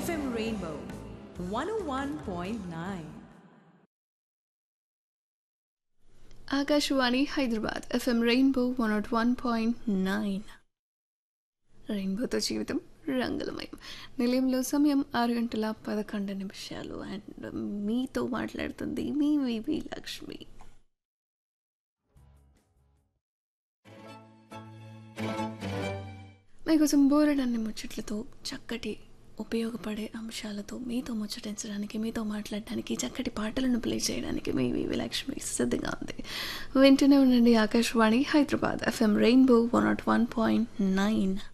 FM Rainbow 101.9. Akashvani Hyderabad FM Rainbow one nought one point nine రెయిన్బోతో జీవితం రంగులమయం నిలయంలో సమయం ఆరు గంటల పదకొండు నిమిషాలు అండ్ మీతో మాట్లాడుతుంది మీ వివి లక్ష్మి మీకోసం బోరెడన్ని ముచ్చట్లతో చక్కటి ఉపయోగపడే అంశాలతో మీతో ముచ్చటించడానికి మీతో మాట్లాడడానికి చక్కటి పాటలను ప్లే చేయడానికి మీ వివి లక్ష్మి సిద్ధంగా ఉంది వింటూనే ఉండండి Akashvani Hyderabad FM Rainbow one nought one point nine